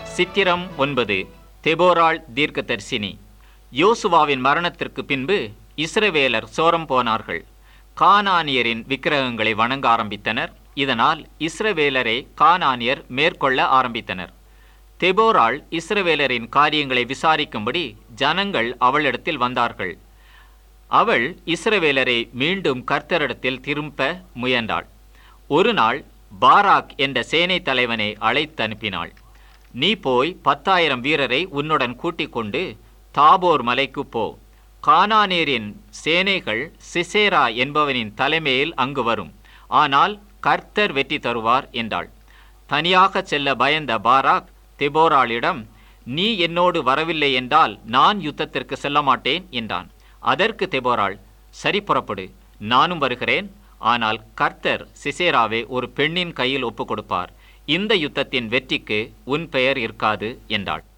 சித்திரம் ஒன்பது தெபோராள் தீர்க்கதரிசினி யோசுவாவின் மரணத்திற்கு பின்பு இஸ்ரவேலர் சோரம் போனார்கள் கானானியரின் விக்கிரகங்களை வணங்க ஆரம்பித்தனர் இதனால் இஸ்ரவேலரை கானானியர் மேற்கொள்ள ஆரம்பித்தனர் தெபோராள் இஸ்ரவேலரின் காரியங்களை விசாரிக்கும்படி ஜனங்கள் அவளிடத்தில் வந்தார்கள் அவள் இஸ்ரவேலரை மீண்டும் கர்த்தரிடத்தில் திரும்ப முயன்றாள் ஒரு நாள் பாராக் என்ற சேனை தலைவனை அழைத்து அனுப்பினாள் நீ போய் பத்தாயிரம் வீரரை உன்னுடன் கூட்டிக் கொண்டு தாபோர் மலைக்கு போ கானானேரின் சேனைகள் சிசேரா என்பவனின் தலைமையில் அங்கு வரும் ஆனால் கர்த்தர் வெற்றி தருவார் என்றாள் தனியாக செல்ல பயந்த பாராக் தெபோராளிடம் நீ என்னோடு வரவில்லை என்றால் நான் யுத்தத்திற்கு செல்ல மாட்டேன் என்றான் அதற்கு தெபோராள் சரி புறப்படு நானும் வருகிறேன் ஆனால் கர்த்தர் சிசேராவை ஒரு பெண்ணின் கையில் ஒப்புக் கொடுப்பார் இந்த யுத்தத்தின் வெற்றிக்கு உன் பெயர் இருக்காது என்றாள்